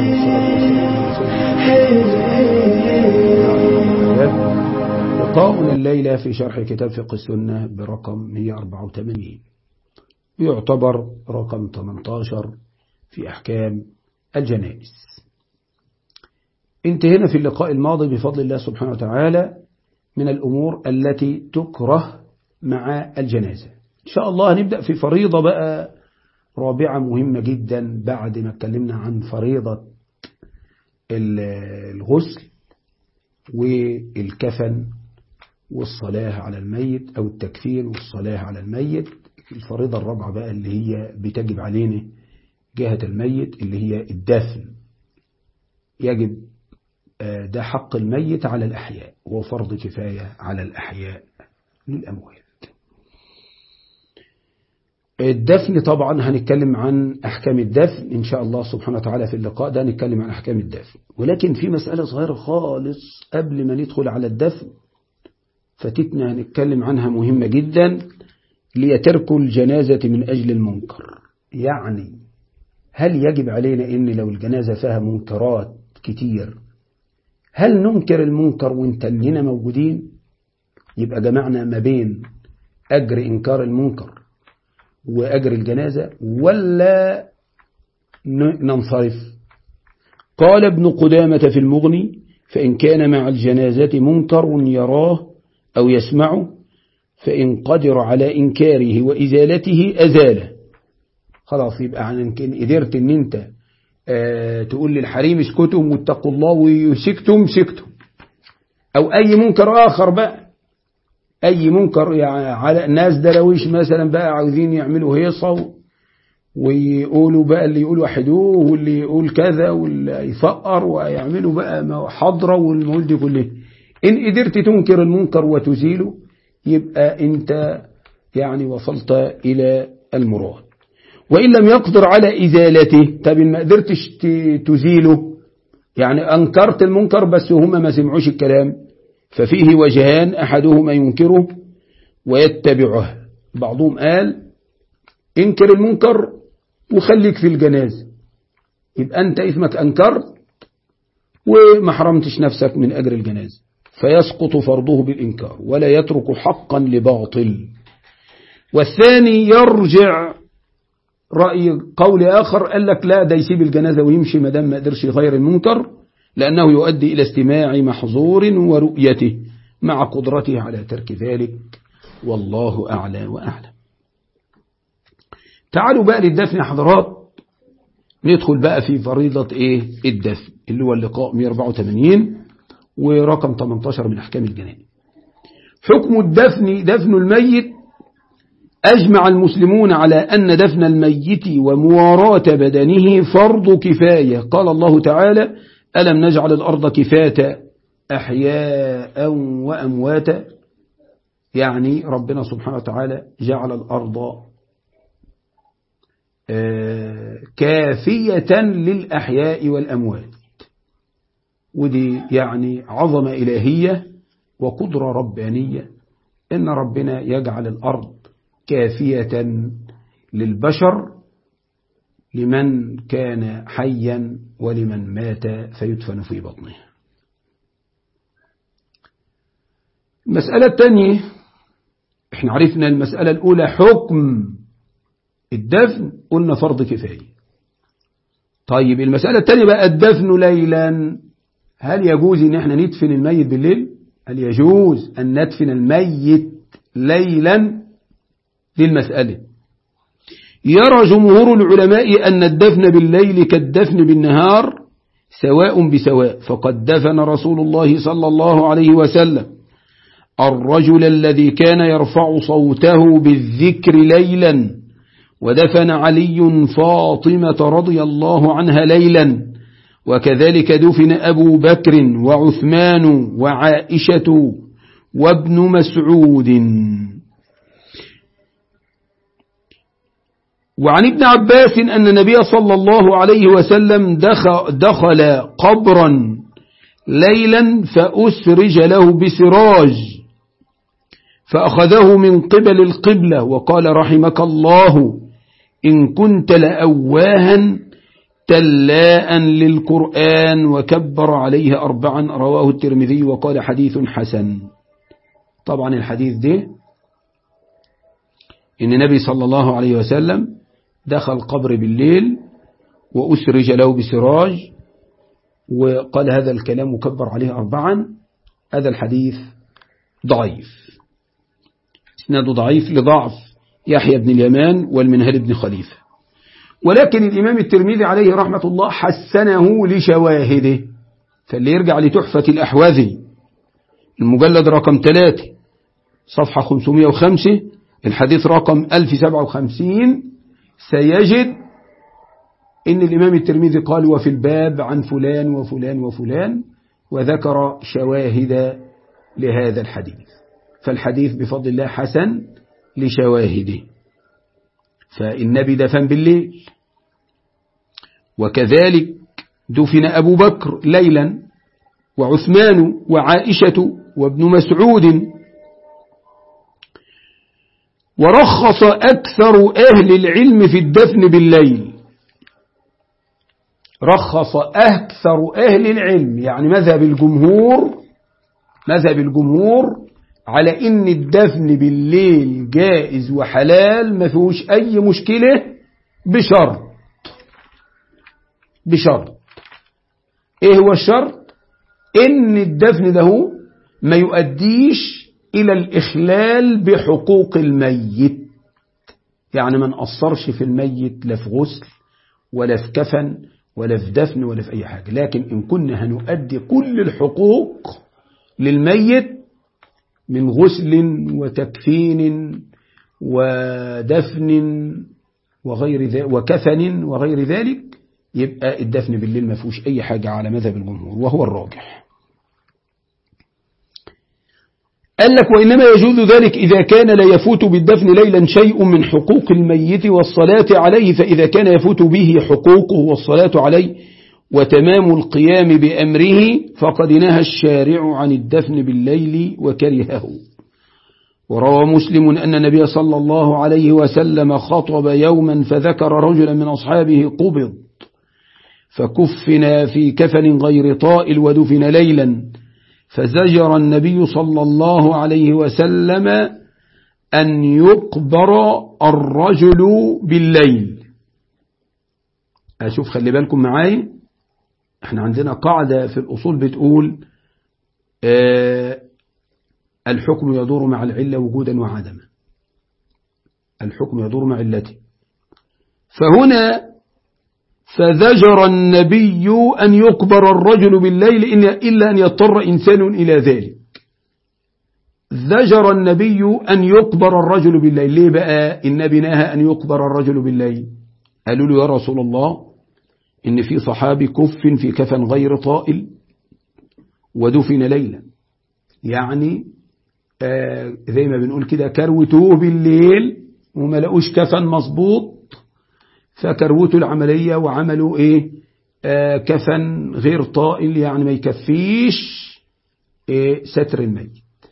لقاؤنا الليلة في شرح كتاب فقه السنة برقم 184 يعتبر رقم 18 في أحكام الجنائز انتهينا في اللقاء الماضي بفضل الله سبحانه وتعالى من الأمور التي تكره مع الجنازة إن شاء الله هنبدأ في فريضة بقى رابعة مهمة جدا بعد ما اتكلمنا عن فريضة الغسل والكفن والصلاة على الميت أو التكفين والصلاة على الميت الفريضة الرابعة بقى اللي هي بتجب علينا جهة الميت اللي هي الدفن يجب ده حق الميت على الأحياء وهو فرض كفاية على الأحياء للأموات الدفن طبعا هنتكلم عن أحكام الدفن إن شاء الله سبحانه وتعالى في اللقاء ده نتكلم عن أحكام الدفن ولكن في مسألة صغيرة خالص قبل ما ندخل على الدفن فتتنا هنتكلم عنها مهمة جدا ليترك الجنازة من أجل المنكر يعني هل يجب علينا إن لو الجنازة فيها منكرات كتير هل ننكر المنكر وانتلنا موجودين يبقى جمعنا ما بين أجر إنكار المنكر وأجر الجنازة ولا ننصرف قال ابن قدامة في المغني فإن كان مع الجنازة منكر يراه أو يسمعه فإن قدر على إنكاره وإزالته أزاله خلاص يبقى عن إن قدرت إن أنت اه تقول للحريم اسكتوا واتقوا الله وسكتم سكتم أو أي منكر آخر بقى أي منكر يعني على ناس درويش مثلا بقى عاوزين يعملوا هيصة ويقولوا بقى اللي يقول وحدوه واللي يقول كذا واللي يفقر ويعملوا بقى حضرة والمول دي كلها إن قدرت تنكر المنكر وتزيله يبقى أنت يعني وصلت إلى المراد وإن لم يقدر على إزالته طب ما قدرتش تزيله يعني أنكرت المنكر بس هم ما سمعوش الكلام ففيه وجهان أحدهما ينكره ويتبعه بعضهم قال انكر المنكر وخليك في الجنازة يبقى أنت اسمك أنكرت وما حرمتش نفسك من أجر الجنازة فيسقط فرضه بالإنكار ولا يترك حقا لباطل والثاني يرجع رأي قول آخر قال لك لا ده يسيب الجنازة ويمشي ما دام ما قدرش يغير المنكر لأنه يؤدي إلى استماع محظور ورؤيته مع قدرته على ترك ذلك والله أعلى وأعلم تعالوا بقى للدفن يا حضرات ندخل بقى في فريضة إيه الدفن اللي هو اللقاء 184 ورقم 18 من أحكام الجنائز حكم الدفن دفن الميت أجمع المسلمون على أن دفن الميت ومواراة بدنه فرض كفاية قال الله تعالى ألم نجعل الأرض كفاة أحياء وأمواتا يعني ربنا سبحانه وتعالى جعل الأرض كافية للأحياء والأموات ودي يعني عظمة إلهية وقدرة ربانية إن ربنا يجعل الأرض كافية للبشر لمن كان حيا ولمن مات فيدفن في بطنه المسألة الثانية احنا عرفنا المسألة الأولى حكم الدفن قلنا فرض كفاية طيب المسألة الثانية بقى الدفن ليلا هل يجوز ان احنا ندفن الميت بالليل هل يجوز ان ندفن الميت ليلا دي المسألة يرى جمهور العلماء أن الدفن بالليل كالدفن بالنهار سواء بسواء فقد دفن رسول الله صلى الله عليه وسلم الرجل الذي كان يرفع صوته بالذكر ليلا ودفن علي فاطمة رضي الله عنها ليلا وكذلك دفن أبو بكر وعثمان وعائشة وابن مسعود وعن ابن عباس أن النبي صلى الله عليه وسلم دخل, دخل قبرا ليلا فأسرج له بسراج فأخذه من قبل القبلة وقال رحمك الله إن كنت لأواها تلاء للقرآن وكبر عليه أربعا رواه الترمذي وقال حديث حسن طبعا الحديث ده إن النبي صلى الله عليه وسلم دخل قبر بالليل وأسرج له بسراج وقال هذا الكلام مكبر عليه أربعا هذا الحديث ضعيف اسناده ضعيف لضعف يحيى بن اليمان والمنهل بن خليفة ولكن الإمام الترمذي عليه رحمة الله حسنه لشواهده فاللي يرجع لتحفة الأحواذي المجلد رقم 3 صفحة 505 الحديث رقم 1057 سيجد إن الإمام الترمذي قال وفي الباب عن فلان وفلان وفلان وذكر شواهد لهذا الحديث فالحديث بفضل الله حسن لشواهده فالنبي دفن بالليل وكذلك دفن أبو بكر ليلا وعثمان وعائشة وابن مسعود ورخص أكثر أهل العلم في الدفن بالليل رخص أكثر أهل العلم يعني مذهب الجمهور مذهب الجمهور على إن الدفن بالليل جائز وحلال ما فيهوش أي مشكلة بشرط بشرط إيه هو الشرط إن الدفن ده ما يؤديش إلى الإخلال بحقوق الميت يعني ما نقصرش في الميت لا في غسل ولا في كفن ولا في دفن ولا في أي حاجة لكن إن كنا هنؤدي كل الحقوق للميت من غسل وتكفين ودفن وغير ذلك وكفن وغير ذلك يبقى الدفن بالليل ما فيهوش أي حاجة على مذهب الجمهور وهو الراجح قال لك وإنما يجوز ذلك إذا كان لا يفوت بالدفن ليلا شيء من حقوق الميت والصلاة عليه فإذا كان يفوت به حقوقه والصلاة عليه وتمام القيام بأمره فقد نهى الشارع عن الدفن بالليل وكرهه وروى مسلم أن النبي صلى الله عليه وسلم خطب يوما فذكر رجلا من أصحابه قبض فكفنا في كفن غير طائل ودفن ليلا فزجر النبي صلى الله عليه وسلم أن يقبر الرجل بالليل أشوف خلي بالكم معاي احنا عندنا قاعدة في الأصول بتقول اه الحكم يدور مع العلة وجودا وعدما الحكم يدور مع علته فهنا فزجر النبي أن يقبر الرجل بالليل إلا أن يضطر إنسان إلى ذلك زجر النبي أن يقبر الرجل بالليل ليه بقى النبي نهى أن يقبر الرجل بالليل قالوا له يا رسول الله إن في صحابي كف في كفن غير طائل ودفن ليلا يعني آه زي ما بنقول كده كروتوه بالليل وما لقوش كفن مظبوط فكروتوا العملية وعملوا ايه آه كفن غير طائل يعني ما يكفيش إيه ستر الميت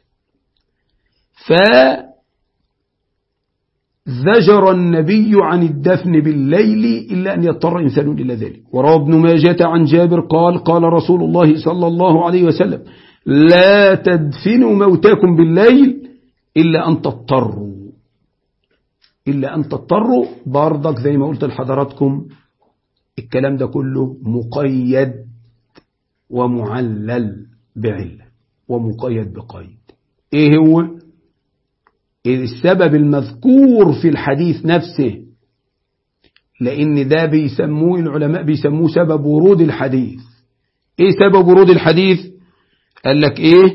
فزجر النبي عن الدفن بالليل إلا أن يضطر إنسان إلى ذلك وروى ابن ماجة عن جابر قال قال رسول الله صلى الله عليه وسلم لا تدفنوا موتاكم بالليل إلا أن تضطروا إلا أن تضطروا برضك زي ما قلت لحضراتكم الكلام ده كله مقيد ومعلل بعلة ومقيد بقيد إيه هو السبب المذكور في الحديث نفسه لأن ده بيسموه العلماء بيسموه سبب ورود الحديث إيه سبب ورود الحديث قال لك إيه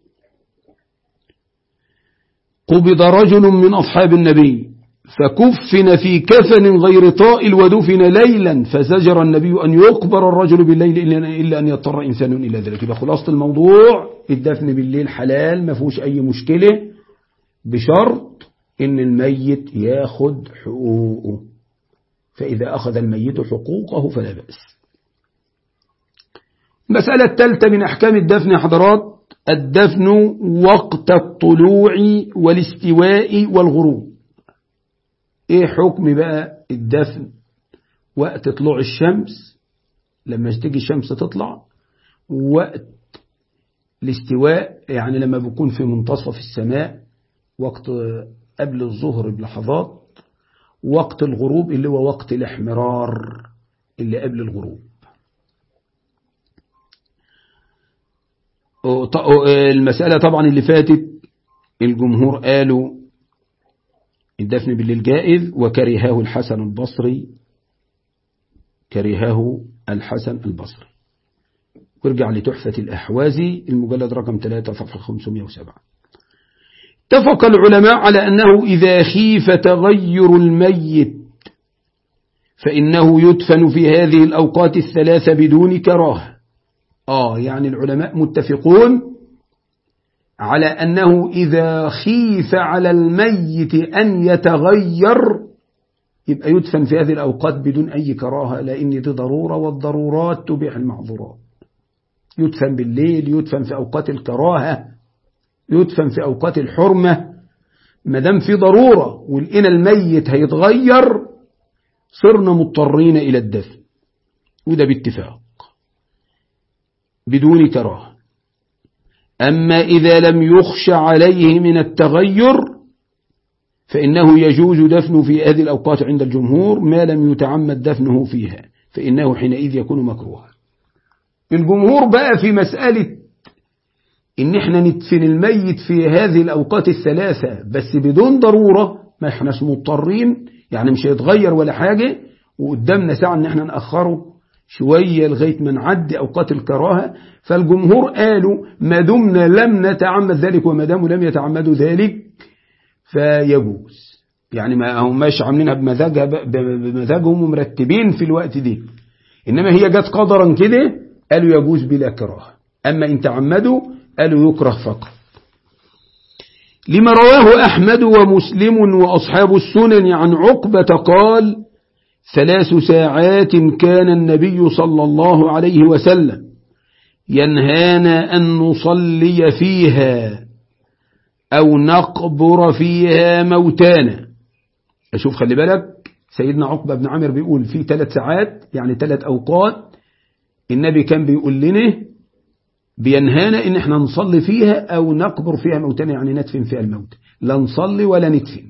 قبض رجل من أصحاب النبي فكفن في كفن غير طائل ودفن ليلا فزجر النبي أن يقبر الرجل بالليل إلا أن يضطر إنسان إلى ذلك يبقى خلاصة الموضوع الدفن بالليل حلال ما فيهوش أي مشكلة بشرط إن الميت ياخد حقوقه فإذا أخذ الميت حقوقه فلا بأس المسألة الثالثة من أحكام الدفن يا حضرات الدفن وقت الطلوع والاستواء والغروب ايه حكم بقى الدفن وقت طلوع الشمس لما تيجي الشمس تطلع وقت الاستواء يعني لما بيكون في منتصف السماء وقت قبل الظهر بلحظات وقت الغروب اللي هو وقت الاحمرار اللي قبل الغروب المسألة طبعا اللي فاتت الجمهور قالوا الدفن بالليل جائز وكرهاه الحسن البصري كرهاه الحسن البصري وارجع لتحفة الأحوازي المجلد رقم 3 صفحة 507 اتفق العلماء على أنه إذا خيف تغير الميت فإنه يدفن في هذه الأوقات الثلاثة بدون كراهة آه يعني العلماء متفقون على أنه إذا خيف على الميت أن يتغير يبقى يدفن في هذه الأوقات بدون أي كراهة لأن دي ضرورة والضرورات تبيح المعذورات يدفن بالليل يدفن في أوقات الكراهة يدفن في أوقات الحرمة ما دام في ضرورة ولقينا الميت هيتغير صرنا مضطرين إلى الدفن وده باتفاق بدون كراهة أما إذا لم يخش عليه من التغير فإنه يجوز دفنه في هذه الأوقات عند الجمهور ما لم يتعمد دفنه فيها فإنه حينئذ يكون مكروها الجمهور بقى في مسألة إن إحنا ندفن الميت في هذه الأوقات الثلاثة بس بدون ضرورة ما إحناش مضطرين يعني مش هيتغير ولا حاجة وقدامنا ساعة إن إحنا نأخره شوية لغاية ما نعدي أوقات الكراهة فالجمهور قالوا ما دمنا لم نتعمد ذلك وما داموا لم يتعمدوا ذلك فيجوز يعني ما هماش عاملينها بمزاجها بمزاجهم ومرتبين في الوقت دي إنما هي جت قدرا كده قالوا يجوز بلا كراهة أما إن تعمدوا قالوا يكره فقط لما رواه أحمد ومسلم وأصحاب السنن عن عقبة قال ثلاث ساعات كان النبي صلى الله عليه وسلم ينهانا أن نصلي فيها أو نقبر فيها موتانا أشوف خلي بالك سيدنا عقبة بن عامر بيقول في ثلاث ساعات يعني ثلاث أوقات النبي كان بيقول لنا بينهانا ان احنا نصلي فيها او نقبر فيها موتنا يعني ندفن فيها الموت لا نصلي ولا ندفن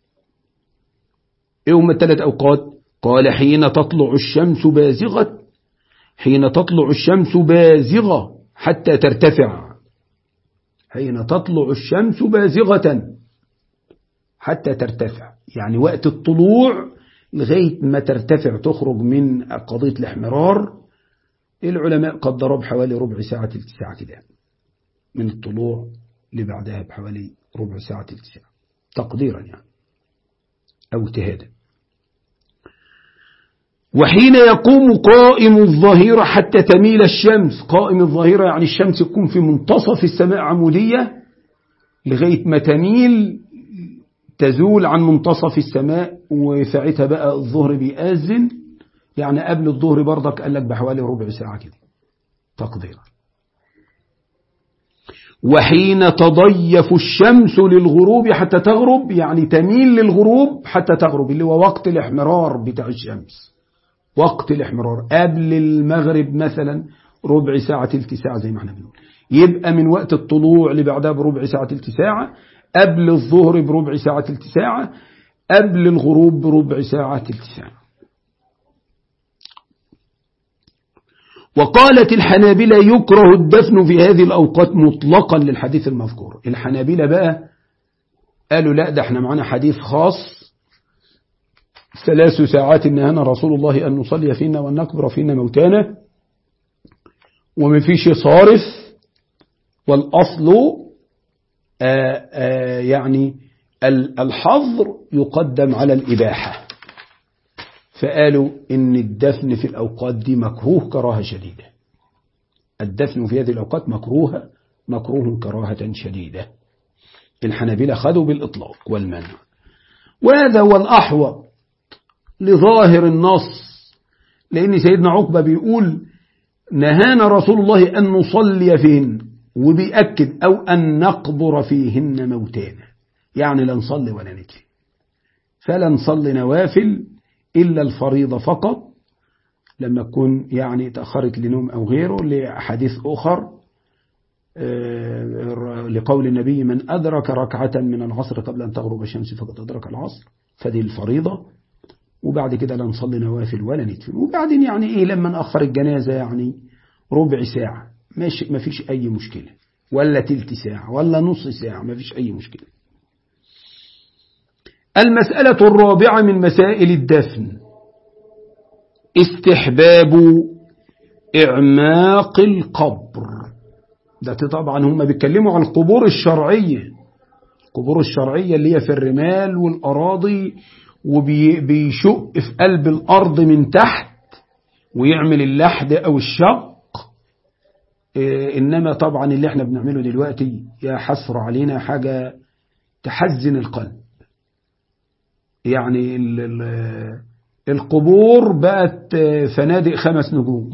ايه هم الثلاث اوقات قال حين تطلع الشمس بازغة حين تطلع الشمس بازغة حتى ترتفع حين تطلع الشمس بازغة حتى ترتفع يعني وقت الطلوع لغاية ما ترتفع تخرج من قضية الاحمرار العلماء قدروا بحوالي ربع ساعة تلت ساعة كده من الطلوع اللي بعدها بحوالي ربع ساعة تلت ساعة تقديرا يعني أو اجتهادا وحين يقوم قائم الظهيرة حتى تميل الشمس قائم الظهيرة يعني الشمس تكون في منتصف السماء عمودية لغاية ما تميل تزول عن منتصف السماء وساعتها بقى الظهر بيأذن يعني قبل الظهر برضك قال لك بحوالي ربع ساعة كده تقديرا وحين تضيف الشمس للغروب حتى تغرب يعني تميل للغروب حتى تغرب اللي هو وقت الاحمرار بتاع الشمس وقت الاحمرار قبل المغرب مثلا ربع ساعة تلت ساعة زي ما احنا بنقول يبقى من وقت الطلوع اللي بعدها بربع ساعة تلت ساعة قبل الظهر بربع ساعة تلت ساعة قبل الغروب بربع ساعة تلت ساعة وقالت الحنابلة يكره الدفن في هذه الأوقات مطلقا للحديث المذكور الحنابلة بقى قالوا لا ده احنا معنا حديث خاص ثلاث ساعات نهانا رسول الله أن نصلي فينا وأن نكبر فينا موتانا وما فيش صارف والأصل آآ آآ يعني الحظر يقدم على الإباحة فقالوا إن الدفن في الأوقات دي مكروه كراهة شديدة الدفن في هذه الأوقات مكروه مكروه كراهة شديدة الحنابلة خذوا بالإطلاق والمنع وهذا هو الأحوط لظاهر النص لأن سيدنا عقبة بيقول نهانا رسول الله أن نصلي فيهن وبيأكد أو أن نقبر فيهن موتانا يعني لا نصلي ولا ندفن فلا نصلي نوافل إلا الفريضة فقط لما تكون يعني تأخرت لنوم أو غيره لحديث أخر لقول النبي من أدرك ركعة من العصر قبل أن تغرب الشمس فقد أدرك العصر فدي الفريضة وبعد كده لا نصلي نوافل ولا ندفن وبعدين يعني إيه لما نأخر الجنازة يعني ربع ساعة ماشي ما فيش أي مشكلة ولا تلت ساعة ولا نص ساعة ما فيش أي مشكلة المسألة الرابعة من مسائل الدفن استحباب إعماق القبر ده طبعا هم بيتكلموا عن القبور الشرعية القبور الشرعية اللي هي في الرمال والأراضي وبيشق في قلب الأرض من تحت ويعمل اللحد أو الشق إنما طبعا اللي احنا بنعمله دلوقتي يا حسر علينا حاجة تحزن القلب يعني القبور بقت فنادق خمس نجوم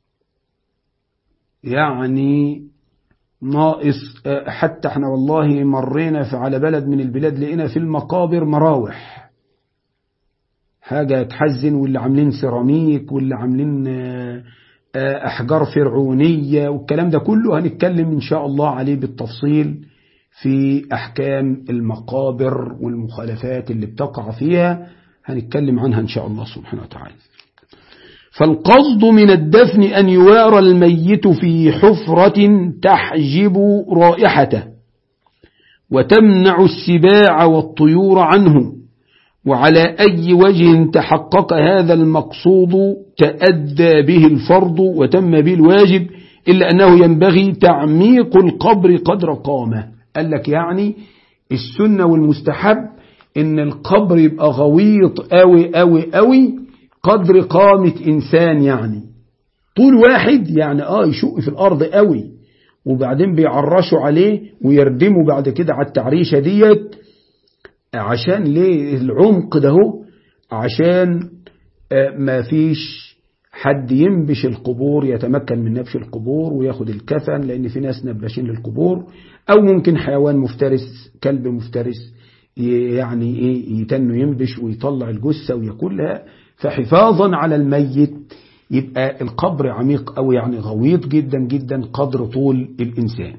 يعني ناقص حتى احنا والله مرينا في على بلد من البلاد لقينا في المقابر مراوح حاجة تحزن واللي عاملين سيراميك واللي عاملين أحجار فرعونية والكلام ده كله هنتكلم إن شاء الله عليه بالتفصيل في أحكام المقابر والمخالفات اللي بتقع فيها هنتكلم عنها إن شاء الله سبحانه وتعالى فالقصد من الدفن أن يوارى الميت في حفرة تحجب رائحته وتمنع السباع والطيور عنه وعلى أي وجه تحقق هذا المقصود تأدى به الفرض وتم به الواجب إلا أنه ينبغي تعميق القبر قدر قامة قال لك يعني السنة والمستحب إن القبر يبقى غويط قوي قوي قوي قدر قامة إنسان يعني طول واحد يعني آه يشق في الأرض قوي وبعدين بيعرشوا عليه ويردموا بعد كده على التعريشة ديت عشان ليه العمق ده عشان ما فيش حد ينبش القبور يتمكن من نبش القبور وياخد الكفن لأن في ناس نبشين للقبور أو ممكن حيوان مفترس كلب مفترس يعني إيه يتنه ينبش ويطلع الجثة وياكلها فحفاظا على الميت يبقى القبر عميق أو يعني غويط جدا جدا قدر طول الإنسان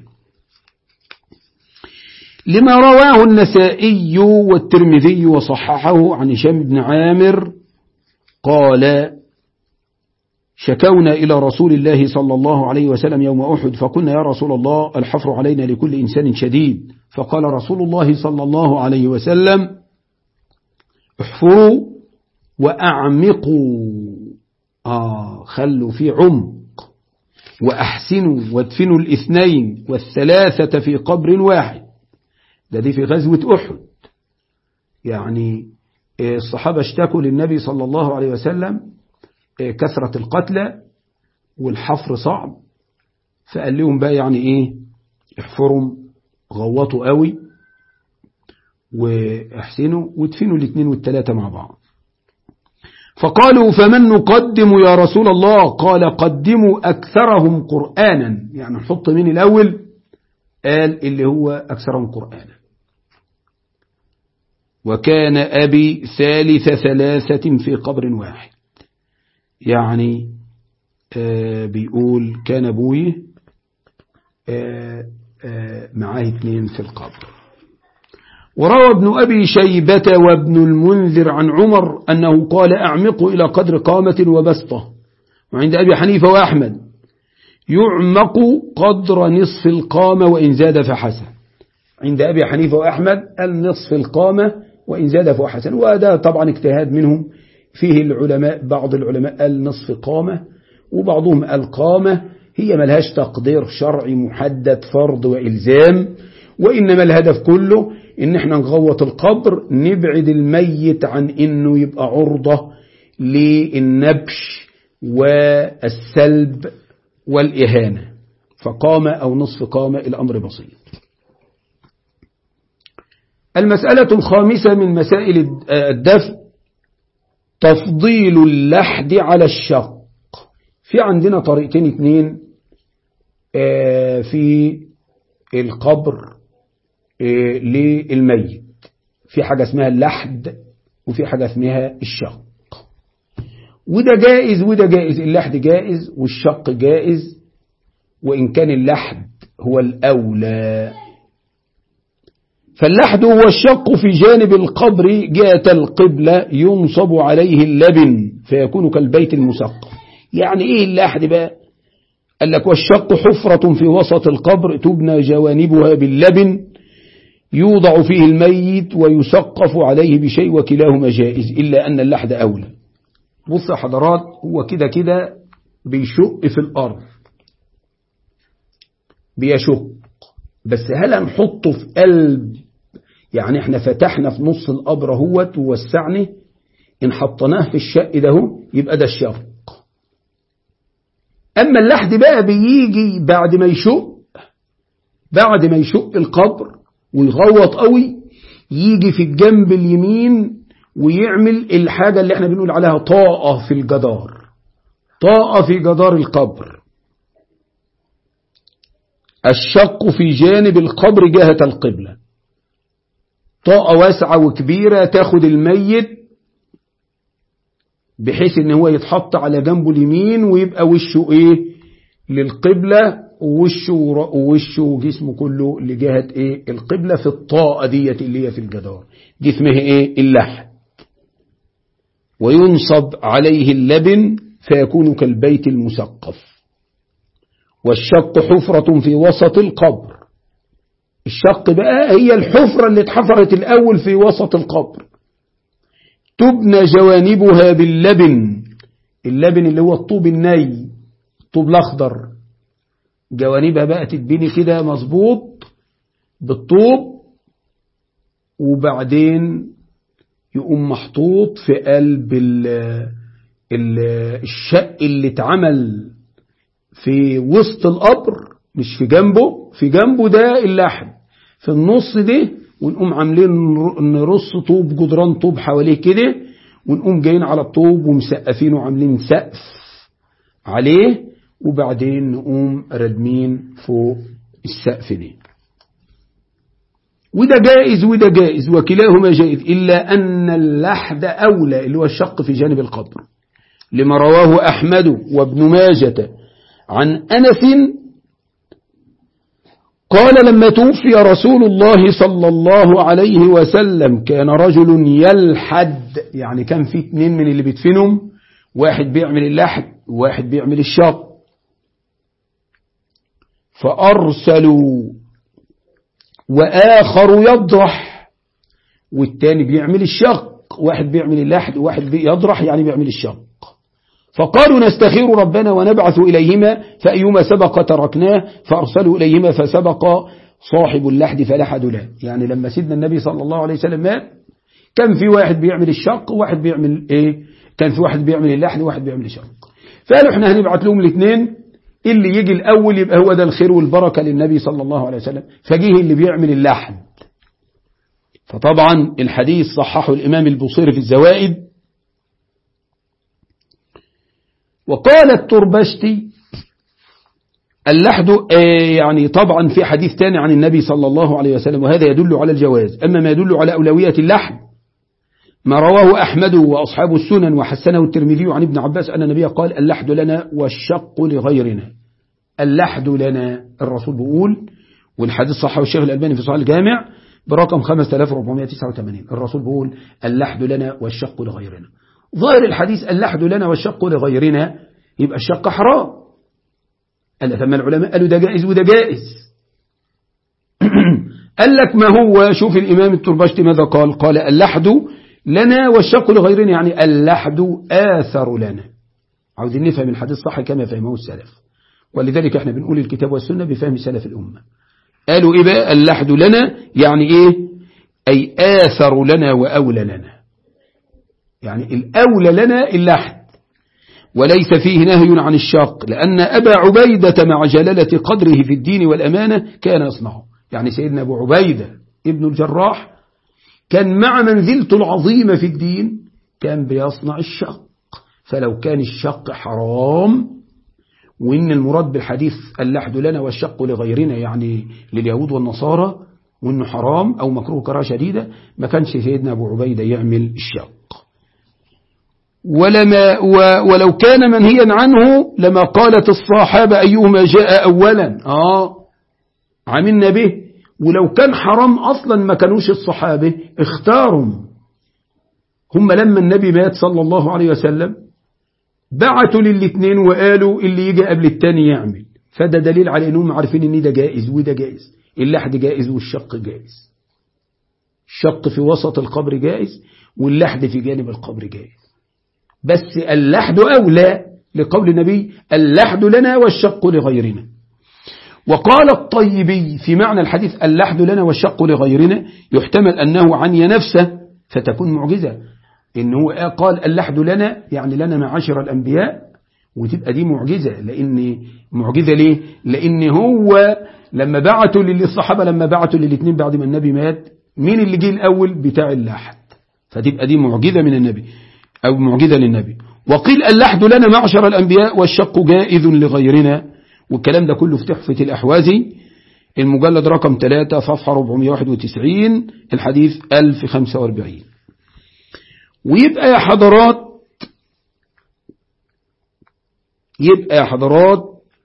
لما رواه النسائي والترمذي وصححه عن هشام بن عامر قال شكونا إلى رسول الله صلى الله عليه وسلم يوم أحد فقلنا يا رسول الله الحفر علينا لكل إنسان شديد فقال رسول الله صلى الله عليه وسلم احفروا وأعمقوا آه خلوا في عمق وأحسنوا وادفنوا الاثنين والثلاثة في قبر واحد ده دي في غزوة أحد يعني الصحابة اشتكوا للنبي صلى الله عليه وسلم كثرة القتلى والحفر صعب فقال لهم بقى يعني ايه احفروا غوطوا قوي واحسنوا وادفنوا الاثنين والثلاثة مع بعض فقالوا فمن نقدم يا رسول الله قال قدموا أكثرهم قرآنا يعني نحط مين الأول قال اللي هو أكثرهم قرآنا وكان أبي ثالث ثلاثة في قبر واحد يعني آه بيقول كان أبوي آه آه معاه اثنين في القبر وروى ابن أبي شيبة وابن المنذر عن عمر أنه قال أعمقوا إلى قدر قامة وبسطة وعند أبي حنيفة وأحمد يعمق قدر نصف القامة وإن زاد فحسن عند أبي حنيفة وأحمد النصف القامة وإن زاد فحسن وهذا طبعا اجتهاد منهم فيه العلماء بعض العلماء قال نصف قامة وبعضهم قال قامة هي ملهاش تقدير شرعي محدد فرض وإلزام وإنما الهدف كله إن احنا نغوط القبر نبعد الميت عن إنه يبقى عرضة للنبش والسلب والإهانة فقامة أو نصف قامة الأمر بسيط المسألة الخامسة من مسائل الدفء تفضيل اللحد على الشق في عندنا طريقتين اتنين في القبر للميت في حاجة اسمها اللحد وفي حاجة اسمها الشق وده جائز وده جائز اللحد جائز والشق جائز وإن كان اللحد هو الأولى فاللحد هو الشق في جانب القبر جهة القبلة ينصب عليه اللبن فيكون كالبيت المسقف يعني إيه اللحد بقى قال لك والشق حفرة في وسط القبر تبنى جوانبها باللبن يوضع فيه الميت ويسقف عليه بشيء وكلاهما جائز إلا أن اللحد أولى بص يا حضرات هو كده كده بيشق في الأرض بيشق بس هل هنحطه في قلب يعني احنا فتحنا في نص القبر اهوت ووسعناه ان حطيناه في الشق ده يبقى ده الشق اما اللحد بقى بيجي بعد ما يشق بعد ما يشق القبر ويغوط قوي يجي في الجنب اليمين ويعمل الحاجة اللي احنا بنقول عليها طاقة في الجدار طاقة في جدار القبر الشق في جانب القبر جهة القبلة طاقة واسعة وكبيرة تاخد الميت بحيث ان هو يتحط على جنبه اليمين ويبقى وشه ايه للقبلة ووشه ووشه وجسمه كله لجهة ايه القبلة في الطاقة ديت اللي هي في الجدار دي اسمها ايه اللحد وينصب عليه اللبن فيكون كالبيت المسقف والشق حفرة في وسط القبر الشق بقى هي الحفرة اللي اتحفرت الأول في وسط القبر تبنى جوانبها باللبن اللبن اللي هو الطوب الني الطوب الأخضر جوانبها بقى تتبني كده مظبوط بالطوب وبعدين يقوم محطوط في قلب ال ال الشق اللي اتعمل في وسط القبر مش في جنبه في جنبه ده اللحم في النص ده ونقوم عاملين نرص طوب جدران طوب حواليه كده ونقوم جايين على الطوب ومسقفينه وعاملين سقف عليه وبعدين نقوم ردمين فوق السقف ده وده جائز وده جائز وكلاهما جائز إلا أن اللحد أولى اللي هو الشق في جانب القبر لما رواه أحمد وابن ماجة عن أنس قال لما توفي رسول الله صلى الله عليه وسلم كان رجل يلحد يعني كان في اتنين من اللي بيدفنهم واحد بيعمل اللحد وواحد بيعمل الشق فأرسلوا وآخر يضرح والتاني بيعمل الشق واحد بيعمل اللحد وواحد يضرح يعني بيعمل الشق فقالوا نستخير ربنا ونبعث إليهما فأيما سبق تركناه فأرسلوا إليهما فسبق صاحب اللحد فلحدوا له يعني لما سيدنا النبي صلى الله عليه وسلم مات كان في واحد بيعمل الشق وواحد بيعمل ايه كان في واحد بيعمل اللحد وواحد بيعمل الشق فقالوا احنا هنبعت لهم الاثنين اللي يجي الأول يبقى هو ده الخير والبركة للنبي صلى الله عليه وسلم فجيه اللي بيعمل اللحد فطبعا الحديث صححه الإمام البصيري في الزوائد وقال التربشتي اللحد يعني طبعا في حديث تاني عن النبي صلى الله عليه وسلم وهذا يدل على الجواز أما ما يدل على أولوية اللحد ما رواه أحمد وأصحاب السنن وحسنه الترمذي عن ابن عباس أن النبي قال اللحد لنا والشق لغيرنا اللحد لنا الرسول بيقول والحديث صححه الشيخ الألباني في صحيح الجامع برقم 5489 الرسول بيقول اللحد لنا والشق لغيرنا ظاهر الحديث اللحد لنا والشق لغيرنا يبقى الشق حرام قال ثم العلماء قالوا ده جائز وده جائز قال لك ما هو شوف الإمام التربشتي ماذا قال قال اللحد لنا والشق لغيرنا يعني اللحد آثر لنا عاوزين نفهم الحديث صح كما فهمه السلف ولذلك احنا بنقول الكتاب والسنة بفهم سلف الأمة قالوا إيه بقى اللحد لنا يعني إيه أي آثر لنا وأولى لنا يعني الأولى لنا اللحد وليس فيه نهي عن الشق لأن أبا عبيدة مع جلالة قدره في الدين والأمانة كان يصنعه يعني سيدنا أبو عبيدة ابن الجراح كان مع منزلته العظيمة في الدين كان بيصنع الشق فلو كان الشق حرام وإن المراد بالحديث اللحد لنا والشق لغيرنا يعني لليهود والنصارى وإنه حرام أو مكروه كراهه شديدة ما كانش سيدنا أبو عبيدة يعمل الشق ولما ولو كان منهيا عنه لما قالت الصحابة أيهما جاء أولا آه عملنا به ولو كان حرام أصلا ما كانوش الصحابة اختاروا هم لما النبي مات صلى الله عليه وسلم بعتوا للاثنين وقالوا اللي يجي قبل التاني يعمل فده دليل على انهم عارفين ان ده جائز وده جائز اللحد جائز والشق جائز الشق في وسط القبر جائز واللحد في جانب القبر جائز بس اللحد أولى لقول النبي اللحد لنا والشق لغيرنا وقال الطيبي في معنى الحديث اللحد لنا والشق لغيرنا يحتمل أنه عني نفسه فتكون معجزة إنه قال اللحد لنا يعني لنا معاشر الأنبياء وتبقى دي معجزة لأن معجزة ليه لأن هو لما بعتوا للصحابة لما بعتوا للاثنين بعد ما النبي مات مين اللي جه الأول بتاع اللحد فتبقى دي معجزة من النبي أو معجزة للنبي وقيل اللحد لنا معشر الأنبياء والشق جائز لغيرنا والكلام ده كله في تحفة الأحوازي المجلد رقم 3 صفحة 491 الحديث 1045 ويبقى يا حضرات يبقى يا حضرات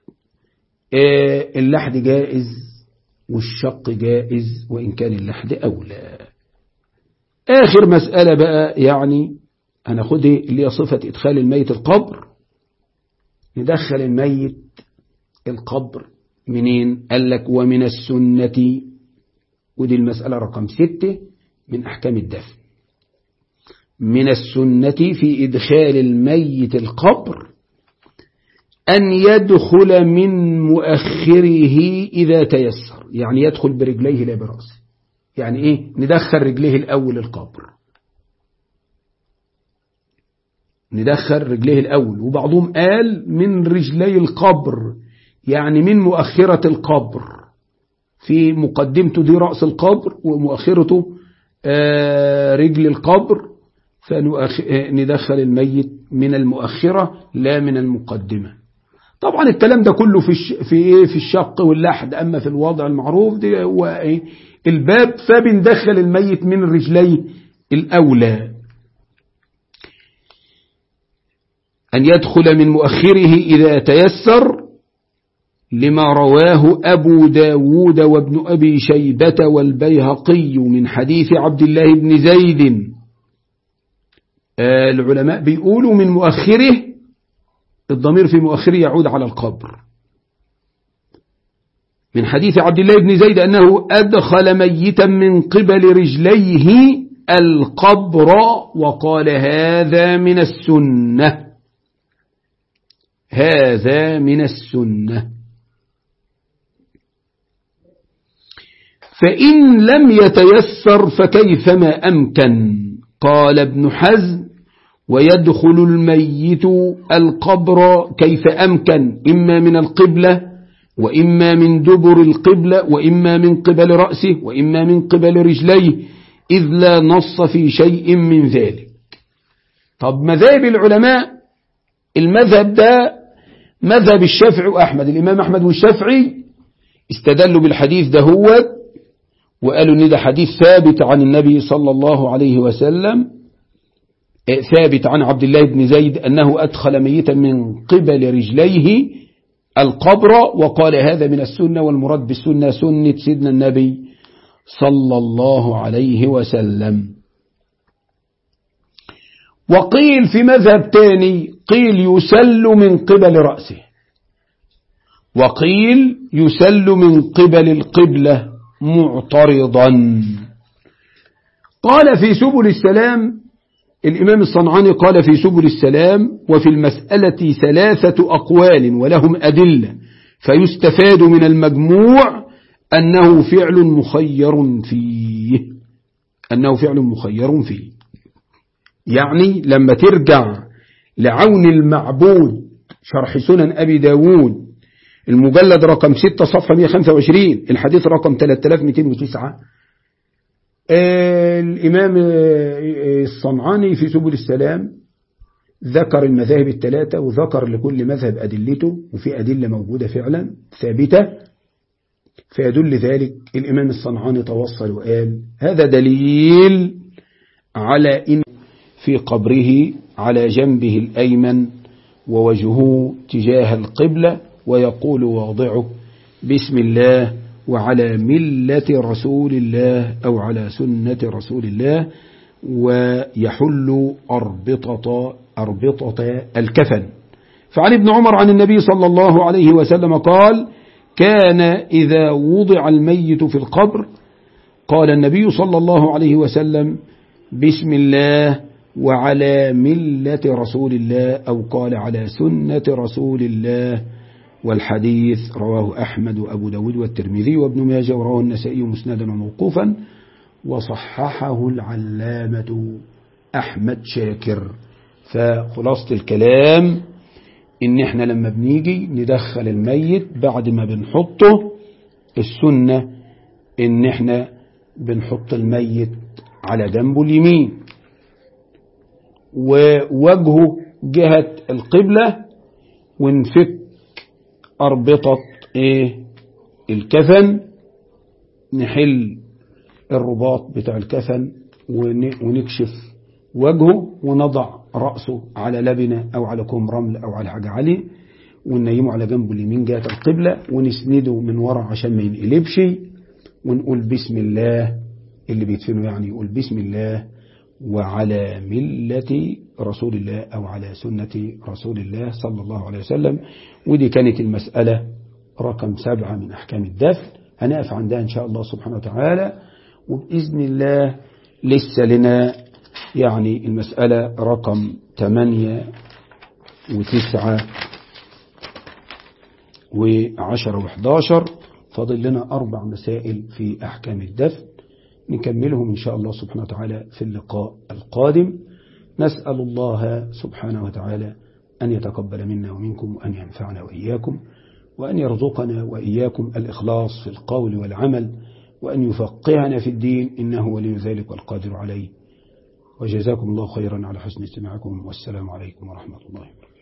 اللحد جائز والشق جائز وإن كان اللحد أولى آخر مسألة بقى يعني هناخدها اللي هي صفة إدخال الميت القبر ندخل الميت القبر منين قال لك ومن السنة ودي المسألة رقم ستة من أحكام الدفن من السنة في إدخال الميت القبر أن يدخل من مؤخره إذا تيسر يعني يدخل برجليه لا برأسه يعني إيه ندخل رجليه الأول القبر ندخل رجليه الأول وبعضهم قال من رجلي القبر يعني من مؤخرة القبر في مقدمته دي رأس القبر ومؤخرته رجل القبر فندخل الميت من المؤخرة لا من المقدمة طبعا الكلام ده كله في في ايه في الشق واللحد اما في الوضع المعروف دي هو ايه الباب فبندخل الميت من رجليه الاولى أن يدخل من مؤخره إذا تيسر لما رواه أبو داود وابن أبي شيبة والبيهقي من حديث عبد الله بن زيد العلماء بيقولوا من مؤخره الضمير في مؤخره يعود على القبر من حديث عبد الله بن زيد أنه أدخل ميتا من قبل رجليه القبر وقال هذا من السنة هذا من السنة فإن لم يتيسر فكيفما أمكن قال ابن حزم ويدخل الميت القبر كيف أمكن إما من القبلة وإما من دبر القبلة وإما من قبل رأسه وإما من قبل رجليه إذ لا نص في شيء من ذلك طب مذاهب العلماء المذهب ده مذهب الشافعي وأحمد الإمام أحمد والشافعي استدلوا بالحديث ده هو وقالوا ان ده حديث ثابت عن النبي صلى الله عليه وسلم ثابت عن عبد الله بن زيد أنه أدخل ميتا من قبل رجليه القبر وقال هذا من السنة والمراد بالسنة سنة سيدنا النبي صلى الله عليه وسلم وقيل في مذهب تاني قيل يسل من قبل رأسه وقيل يسل من قبل القبلة معترضا قال في سبل السلام الإمام الصنعاني قال في سبل السلام وفي المسألة ثلاثة أقوال ولهم أدلة فيستفاد من المجموع أنه فعل مخير فيه أنه فعل مخير فيه يعني لما ترجع لعون المعبود شرح سنن أبي داود المجلد رقم 6 صفحة 125 الحديث رقم 3209 الإمام الصنعاني في سبل السلام ذكر المذاهب الثلاثة وذكر لكل مذهب أدلته وفي أدلة موجودة فعلا ثابتة فيدل ذلك الإمام الصنعاني توصل وقال هذا دليل على إن في قبره على جنبه الأيمن ووجهه تجاه القبلة ويقول واضعه بسم الله وعلى ملة رسول الله أو على سنة رسول الله ويحل أربطة, أربطة الكفن فعن ابن عمر عن النبي صلى الله عليه وسلم قال كان إذا وضع الميت في القبر قال النبي صلى الله عليه وسلم بسم الله وعلى ملة رسول الله أو قال على سنة رسول الله والحديث رواه أحمد وأبو داود والترمذي وابن ماجه ورواه النسائي مسندا وموقوفا وصححه العلامة أحمد شاكر فخلاصة الكلام إن إحنا لما بنيجي ندخل الميت بعد ما بنحطه السنة إن إحنا بنحط الميت على جنبه اليمين ووجهه جهة القبلة ونفك أربطة إيه الكفن نحل الرباط بتاع الكفن ونكشف وجهه ونضع رأسه على لبنة أو على كوم رمل أو على حاجة عليه وننيمه على جنبه اليمين جهة القبلة ونسنده من ورا عشان ما ينقلبش ونقول بسم الله اللي بيدفنه يعني يقول بسم الله وعلى ملة رسول الله أو على سنة رسول الله صلى الله عليه وسلم ودي كانت المسألة رقم سبعة من أحكام الدفن هنقف عندها إن شاء الله سبحانه وتعالى وبإذن الله لسه لنا يعني المسألة رقم ثمانية وتسعة وعشرة وحداشر فاضل لنا أربع مسائل في أحكام الدفن نكملهم إن شاء الله سبحانه وتعالى في اللقاء القادم نسأل الله سبحانه وتعالى أن يتقبل منا ومنكم وأن ينفعنا وإياكم وأن يرزقنا وإياكم الإخلاص في القول والعمل وأن يفقهنا في الدين إنه ولي ذلك والقادر عليه وجزاكم الله خيرا على حسن استماعكم والسلام عليكم ورحمة الله وبركاته